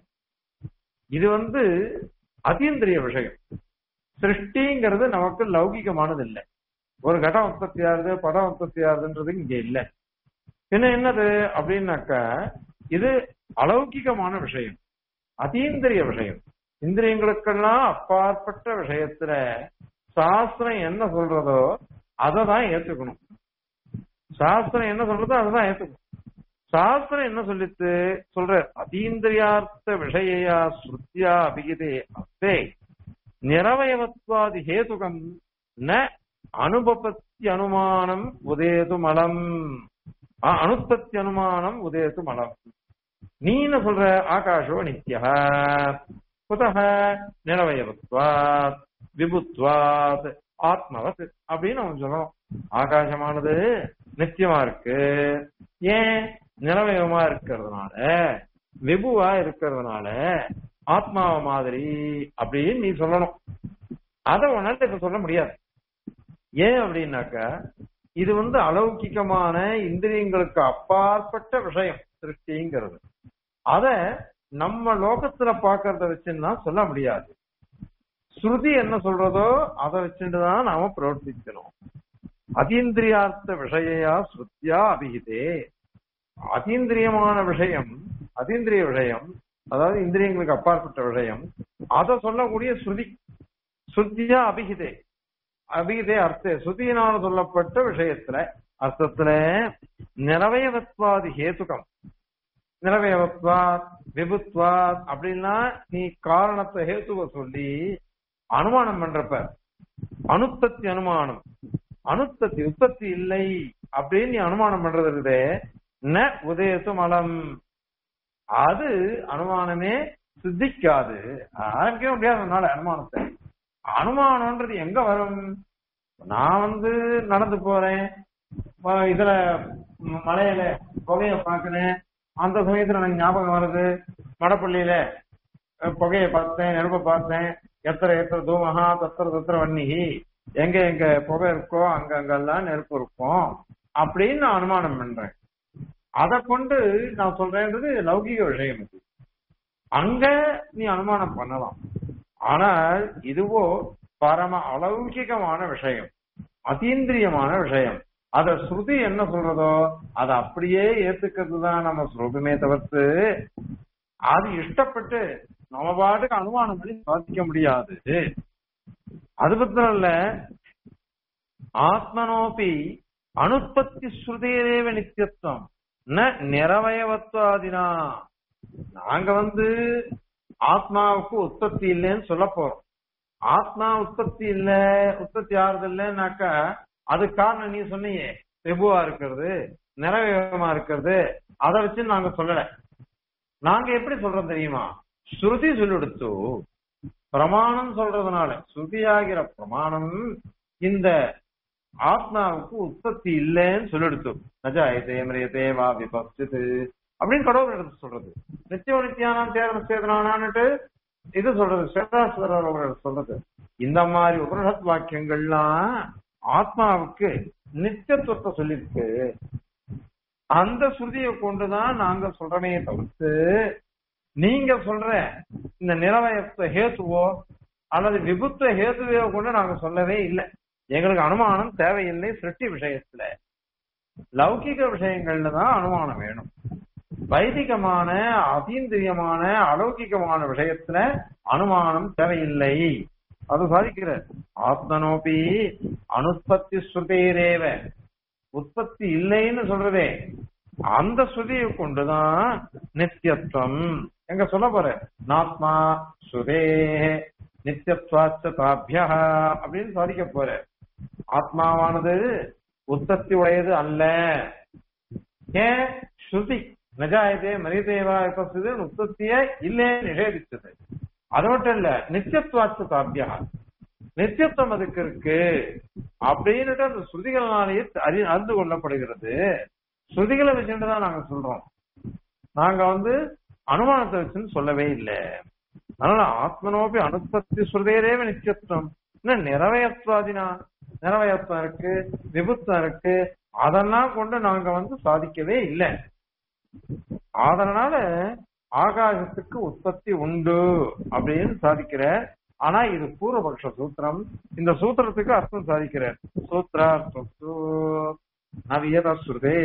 S1: இது வந்து அதீந்திரிய விஷயம் சிருஷ்டிங்கிறது நமக்கு லௌகிகமானது இல்லை ஒரு கடம் உற்பத்தி ஆகுது படம் உற்பத்தி ஆகுதுன்றது இங்க இல்லை பின்ன என்னது அப்படின்னாக்கா இது அலௌகிகமான விஷயம் அதீந்திரிய விஷயம் இந்திரியங்களுக்கெல்லாம் அப்பாற்பட்ட விஷயத்துல சாஸ்திரம் என்ன சொல்றதோ அதை தான் ஏத்துக்கணும் சாஸ்திரம் என்ன சொல்றதோ அதை தான் ஏத்துக்கணும் சாஸ்திரம் என்ன சொல்லித்து சொல்ற அதீந்திரியார்த்த விஷயா ஸ்ருத்தியா அபிகிதே அஸ்தே நிரவயவத்வாதி ஹேதுகம் ந அனுபபத்தி அனுமானம் உதேது மலம் அனுப்பத்தி அனுமானம் உதேது மலம் நீ என்ன சொல்ற ஆகாஷோ நித்யா குதக நிரவயவத்வாத் விபுத்வாத் ஆத்மவத் அப்படின்னு அவன் சொல்லணும் ஆகாசமானது நித்தியமா இருக்கு ஏன் நிறவயமா இருக்கிறதுனால விபுவா இருக்கிறதுனால ஆத்மாவ மாதிரி அப்படின்னு நீ சொல்லணும் அதை உன்னால இப்ப சொல்ல முடியாது ஏன் அப்படின்னாக்க இது வந்து அலௌகிகமான இந்திரியங்களுக்கு அப்பாற்பட்ட விஷயம் சிருஷ்டிங்கிறது அத நம்ம லோகத்துல பாக்குறத வச்சுன்னா சொல்ல முடியாது ஸ்ருதி என்ன சொல்றதோ அதை வச்சுட்டு தான் நாம பிரவர்த்திக்கணும் அதீந்திரியார்த்த விஷயா ஸ்ருத்தியா அபிகிதே அதீந்திரியமான விஷயம் அதீந்திரிய விஷயம் அதாவது இந்திரியங்களுக்கு அப்பாற்பட்ட விஷயம் அதை சொல்லக்கூடிய ஸ்ருதி ஸ்ருத்தியா அபிகிதே அபிகதே அர்த்த சுதியினால் சொல்லப்பட்ட விஷயத்துல அர்த்தத்துல நிறவயவத்வாதி ஹேதுகம் நிறவயவத்வாத் விபுத்வாத் அப்படின்னா நீ காரணத்தை ஹேத்துவ சொல்லி அனுமானம் பண்றப்ப அனுத்தத்தி அனுமானம் அனுத்தத்தி உற்பத்தி இல்லை அப்படின்னு நீ அனுமானம் பண்றது இருக்குதே ந உதயசம் அலம் அது அனுமானமே சித்திக்காது ஆரம்பிக்கவே முடியாது அதனால அனுமானத்தை அனுமானம்ன்றது எங்க வரும் நான் வந்து நடந்து போறேன் ம- இதுல ம- மலையில புகைய பாக்குறேன் அந்த சமயத்துல எனக்கு ஞாபகம் வருது மடப்பள்ளியில அஹ், புகைய பார்த்தேன் நெருப்ப பார்த்தேன் எத்தனை எத்தனை தூமகா தத்திர தத்திர வன்னிகி எங்க எங்க புகை இருக்கோ அங்க அங்கெல்லாம் நெருப்பு இருக்கும் அப்படின்னு நான் அனுமானம் பண்றேன் அதை கொண்டு நான் சொல்றேன்றது லௌகிக விஷயம் இது அங்க நீ அனுமானம் பண்ணலாம் ஆனால் இதுவோ பரம அலௌகிகமான விஷயம் அதீந்திரியமான விஷயம் அத ஸ்ருதி என்ன சொல்றதோ அதை அப்படியே ஏத்துக்கிறது தான் நம்ம ஸ்ருதமே தவிர்த்து அது இஷ்டப்பட்டு நம்ம பாட்டுக்கு அனுமானம் பண்ணி சாதிக்க முடியாது அது பத்திரம் இல்ல ஆத்மனோபி அனுற்பத்தி ஸ்ருதியரேவ நித்தியத்துவம் ந நிறவயவத்வாதினா நாங்க வந்து ஆத்மாவுக்கு உற்பத்தி இல்லைன்னு சொல்ல போறோம் ஆத்மா உற்பத்தி இல்ல உற்பத்தி ஆறுது இல்லைன்னாக்கா அது காரணம் நீ சொன்னீங்க விபுவா இருக்கிறது நிறவயமா இருக்கிறது அதை வச்சு நாங்க சொல்லல நாங்க எப்படி சொல்றோம் தெரியுமா ஸ்ருதி சொல்லிடுத்து பிரமாணம் சொல்றதுனால ஸ்ருதியாகிற பிரமாணம் இந்த ஆத்மாவுக்கு உற்பத்தி இல்லைன்னு சொல்லிடுத்து நஜாயதே மிரியதே வா விபஸ்து அப்படின்னு கடவுள் எடுத்து சொல்றது நித்திய நித்தியானாம் தேர்தல் சேதனானான்னுட்டு இது சொல்றது சேதாஸ்வரர் அவர்கள் சொல்றது இந்த மாதிரி உபனிஷத் வாக்கியங்கள்லாம் ஆத்மாவுக்கு நித்தியத்துவத்தை சொல்லிருக்கு அந்த ஸ்ருதியை கொண்டுதான் நாங்க சொல்றமே தவிர்த்து நீங்க சொல்ற இந்த நிறவயத்த ஹேத்துவோ அல்லது விபுத்த ஹேத்துவையோ கொண்டு நாங்க சொல்லவே இல்லை எங்களுக்கு அனுமானம் தேவையில்லை சிருஷ்டி விஷயத்துல லௌகிக விஷயங்கள்ல தான் அனுமானம் வேணும் வைதிகமான அதீந்திரியமான அலௌகிகமான விஷயத்துல அனுமானம் தேவையில்லை அது சாதிக்கிற ஆத்மனோபி அனுற்பத்தி ஸ்ருதேரேவ உற்பத்தி இல்லைன்னு சொல்றதே அந்த ஸ்ருதியை கொண்டுதான் நித்தியத்துவம் எங்க சொல்ல போற நாத்மா சுதே நித்தியத்வாச்ச தாபியா அப்படின்னு சாதிக்க போற ஆத்மாவானது உற்பத்தி உடையது அல்ல ஏன் ஸ்ருதி நஜாயதே மரிதேவா இப்ப உற்பத்திய இல்லே நிஷேதிச்சது அது மட்டும் இல்ல நித்தியத்வாச்ச தாபியா நித்தியத்துவம் அதுக்கு இருக்கு அப்படின்னுட்டு அந்த ஸ்ருதிகளினாலேயே அறி அறிந்து கொள்ளப்படுகிறது ஸ்ருதிகளை வச்சுட்டு தான் நாங்க சொல்றோம் நாங்க வந்து அனுமானத்தை வச்சுன்னு சொல்லவே இல்லை அதனால ஆத்மனோபி அனுப்பத்தி ஸ்ருதேரேவ நித்தியத்துவம் இன்னும் நிறவயத்வாதினா நிறவயத்துவம் இருக்கு விபுத்தம் இருக்கு அதெல்லாம் கொண்டு நாங்க வந்து சாதிக்கவே இல்லை அதனால ஆகாசத்துக்கு உற்பத்தி உண்டு அப்படின்னு சாதிக்கிற ஆனா இது பூர்வபக்ஷ சூத்திரம் இந்த சூத்திரத்துக்கு அர்த்தம் சாதிக்கிறார் சூத்ரார்த்தம் நவியத ஸ்ருதே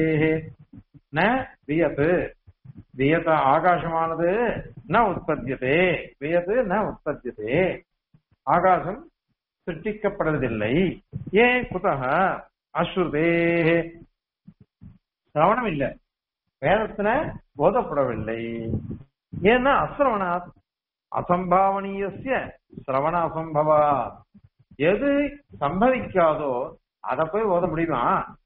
S1: ந வியத்து வியத ஆகாசமானது ந உற்பத்தியதே வியது ந உற்பத்தியதே ஆகாசம் சிருஷ்டிக்கப்படுவதில்லை ஏன் குதக அஸ்ருதே சிரவணம் இல்லை வேதத்துல போதப்படவில்லை ஏன்னா அசிரவணாத் அசம்பாவனீயசிய சிரவண அசம்பவா எது சம்பவிக்காதோ அதை போய் ஓத முடியுமா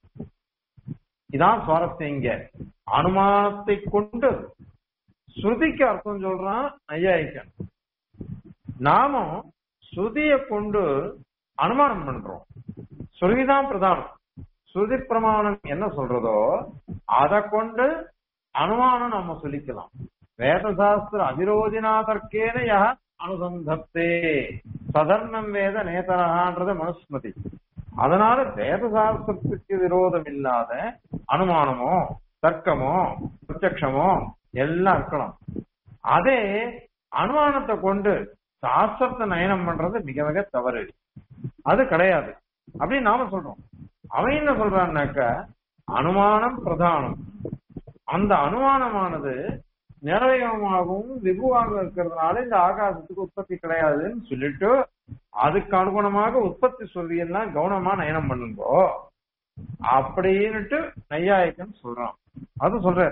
S1: இதான் சுவாரஸ்யம் இங்க அனுமானத்தை கொண்டு ஸ்ருதிக்கு அர்த்தம் சொல்றான் ஐயாயிக்கன் நாமும் ஸ்ருதியை கொண்டு அனுமானம் பண்றோம் ஸ்ருதிதான் பிரதானம் ஸ்ருதி பிரமாணம் என்ன சொல்றதோ அதை கொண்டு அனுமானம் நம்ம சொல்லிக்கலாம் வேதசாஸ்திர அவிரோதினா தர்க்கேன யா அனுசந்தத்தே சதர்ணம் வேத நேதரகான்றது மனுஸ்மதி அதனால வேதசாஸ்திரத்துக்கு விரோதம் இல்லாத அனுமானமோ தர்க்கமோ பிரத்யக்ஷமோ எல்லாம் இருக்கலாம் அதே அனுமானத்தை கொண்டு சாஸ்திரத்தை நயனம் பண்றது மிக மிக தவறு அது கிடையாது அப்படின்னு நாம சொல்றோம் அவன் என்ன சொல்றான்னாக்க அனுமானம் பிரதானம் அந்த அனுமானமானது நிறைவேகமாகவும் வெகுவாக இருக்கிறதுனால இந்த ஆகாசத்துக்கு உற்பத்தி கிடையாதுன்னு சொல்லிட்டு அதுக்கு அனுகுணமாக உற்பத்தி சொல்லியெல்லாம் கவனமா நயனம் பண்ணுங்கோ அப்படின்னுட்டு நையாயிக்கன் சொல்றான் அது சொல்ற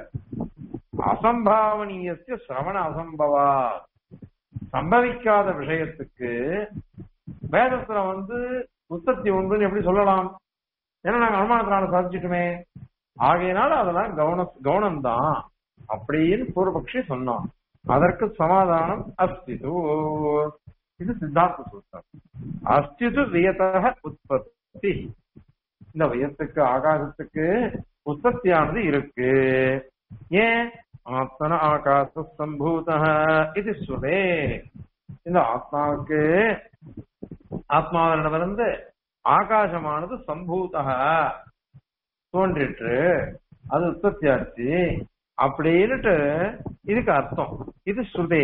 S1: அசம்பாவனீயஸ்ய சிரவண அசம்பவா சம்பவிக்காத விஷயத்துக்கு வேதத்துல வந்து உற்பத்தி உண்டுன்னு எப்படி சொல்லலாம் ஏன்னா நாங்க அனுமானத்தினால சாதிச்சிட்டுமே ஆகையினால அதெல்லாம் கவன கவனம்தான் அப்படின்னு பூர்வபக்ஷி சொன்னான் அதற்கு சமாதானம் அஸ்திது இது சித்தார்த்த சூத்திரம் அஸ்திது வியதக உற்பத்தி இந்த வியத்துக்கு ஆகாசத்துக்கு உற்பத்தியானது இருக்கு ஏன் ஆத்மன ஆகாச சம்பூத இது சுதே இந்த ஆத்மாவுக்கு ஆத்மாவிடமிருந்து ஆகாசமானது சம்பூதக தோன்றிற்று அது உற்பத்தி ஆச்சு அப்படின்னுட்டு இதுக்கு அர்த்தம் இது ஸ்ருதே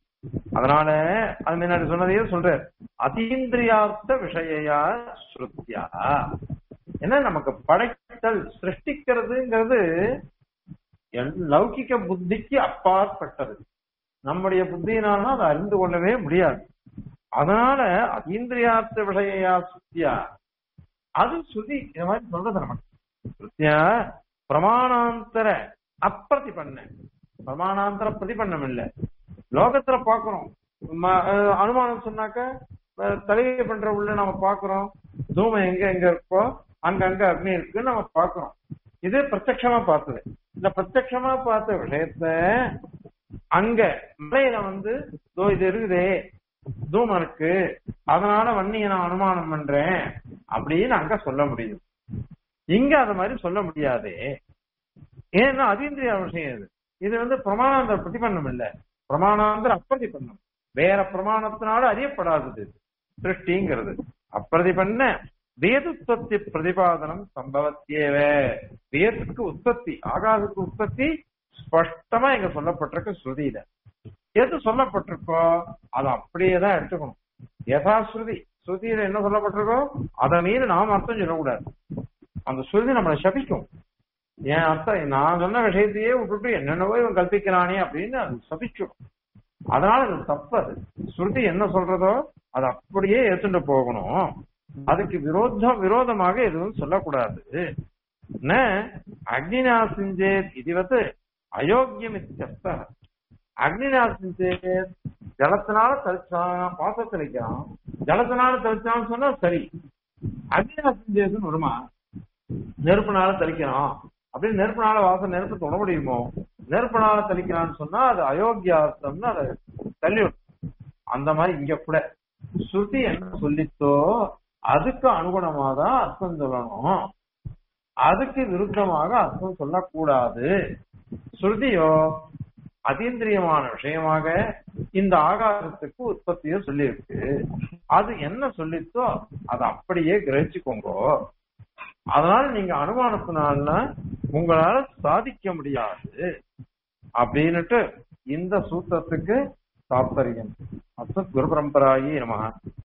S1: அதனால அது முன்னாடி சொன்னதையே சொல்ற அதீந்திரியார்த்த விஷயா ஸ்ருத்தியா ஏன்னா நமக்கு படைத்தல் சிருஷ்டிக்கிறதுங்கிறது எல்- லௌகிக புத்திக்கு அப்பாற்பட்டது நம்முடைய புத்தியினால அதை அறிந்து கொள்ளவே முடியாது அதனால அதீந்திரியார்த்த விஷயா சுத்தியா அது சுதி இந்த மாதிரி சொல்றது நமக்கு சுத்தியா பிரமாணாந்தர அப்பிரதிபன்ன பிரமாணாந்தர பிரதிபன்னம் இல்ல லோகத்துல பாக்குறோம் ம- அஹ் அனுமானம் சொன்னாக்க அஹ் தலையை பண்ற உள்ள நம்ம பாக்குறோம் தூமம் எங்க எங்க இருக்கோ அங்க அங்க அக்னி இருக்குன்னு நம்ம பாக்குறோம் இது பிரத்யக்ஷமா பார்த்தது இந்த பிரத்யக்ஷமா பார்த்த விஷயத்த அங்க மலையில வந்து இதோ இது இருக்குதே தூமம் இருக்கு அதனால வன்னியை நான் அனுமானம் பண்றேன் அப்படின்னு அங்க சொல்ல முடியும் இங்க அது மாதிரி சொல்ல முடியாதே ஏன்னா அதீந்திரிய விஷயம் இது இது வந்து பிரமாணாந்தர பிரதிபன்னம் இல்ல பிரமாணாந்தர அப்பிரதிபன்னம் வேற பிரமாணத்தினால அறியப்படாதது இது. சிருஷ்டிங்கிறது அப்பிரதிபன்ன வேதுத்பத்தி பிரதிபாதனம் சம்பவத்தியேவ வேதத்துக்கு உற்பத்தி ஆகாதுக்கு உற்பத்தி ஸ்பஷ்டமா இங்க சொல்லப்பட்டிருக்கு ஸ்ருதியில எது சொல்லப்பட்டிருக்கோ அதை அப்படியே தான் எடுத்துக்கணும் யதா ஸ்ருதி ஸ்ருதியில என்ன சொல்லப்பட்டிருக்கோ அதை மீறி நாம் அர்த்தம் சொல்லக்கூடாது அந்த ஸ்ருதி நம்மளை சபிக்கும் என் அர்த்தம் நான் சொன்ன விஷயத்தையே விட்டுட்டு என்னென்னவோ இவன் கல்பிக்கிறானே அப்படின்னு அது சபிச்சிடும் அதனால அது தப்பு அது ஸ்ருதி என்ன சொல்றதோ அது அப்படியே ஏத்துட்டு போகணும் அதுக்கு விரோதம் விரோதமாக எதுவும் சொல்லக்கூடாது ந அக்னிநாசிஞ்சேத் இதுவது அயோக்கியம் இத்தியர்த்த அக்னிநாசிஞ்சேத் ஜலத்தினால தெளிச்சான் பாச தெளிக்கிறான் ஜலத்தினால தெளிச்சான்னு சொன்னா சரி அக்னிநாசிஞ்சேதுன்னு வருமா நெருப்புனால தெளிக்கிறான் அப்படின்னு நெருப்புனால வாசம் நெருப்பு தொட முடியுமோ நெருப்புனால தெளிக்கிறான்னு சொன்னா அது அயோக்கியார்த்தம்னு அதை தள்ளி விடும். அந்த மாதிரி இங்க கூட ஸ்ருதி என்ன சொல்லித்தோ அதுக்கு அனுகுணமா தான் அர்த்தம் சொல்லணும் அதுக்கு விருத்தமாக அர்த்தம் சொல்லக்கூடாது ஸ்ருதியோ அதீந்திரியமான விஷயமாக இந்த ஆகாரத்துக்கு உற்பத்தியை சொல்லியிருக்கு அது என்ன சொல்லித்தோ அதை அப்படியே கிரகிச்சுக்கோங்க அதனால நீங்க அனுமானத்தினால உங்களால சாதிக்க முடியாது அப்படின்னுட்டு இந்த சூத்திரத்துக்கு தாத்பரியம் அசத் குரு பரம்பராயி நம